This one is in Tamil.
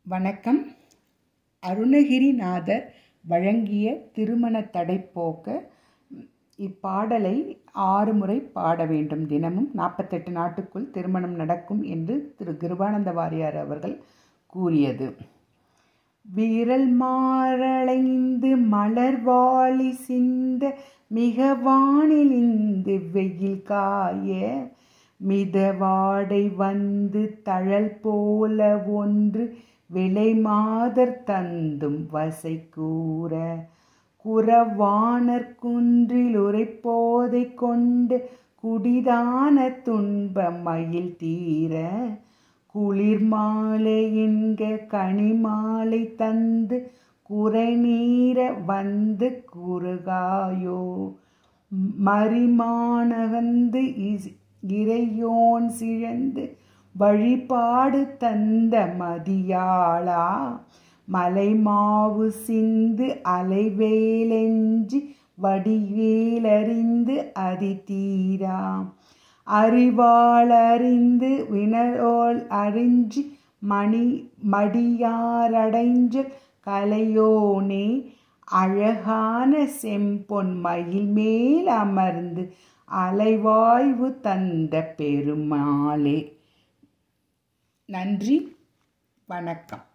வணக்கம் அருணகிரிநாதர் வழங்கிய திருமண தடை போக்க இப்பாடலை ஆறு முறை பாட வேண்டும் தினமும் நாற்பத்தெட்டு நாட்டுக்குள் திருமணம் நடக்கும் என்று திரு கிருபானந்த வாரியார் அவர்கள் கூறியது விரல் மாறளைந்து மலர்வாளி சிந்த மிக வானிலிந்து வெயில் காய மிதவாடை வந்து தழல் போல ஒன்று விலை மாதர் தந்தும் வசை கூற குறவாணர் குன்றில் உரைப்போதை கொண்டு குடிதான துன்ப மயில் தீர குளிர் மாலை என்க கனிமாலை தந்து குறை நீர வந்து குறுகாயோ மரிமானகந்து இறையோன் சிழந்து வழிபாடு தந்த மதியாளா மலைமாவு சிந்து அலைவேலெஞ்சி வடிவேலறிந்து அதிதீரா அறிவாளறிந்து வினரோல் அறிஞ்சி மணி மடியாரடைஞ்ச கலையோனே அழகான செம்பொன் மயில் மேல் அமர்ந்து அலைவாய்வு தந்த பெருமாளே நன்றி வணக்கம்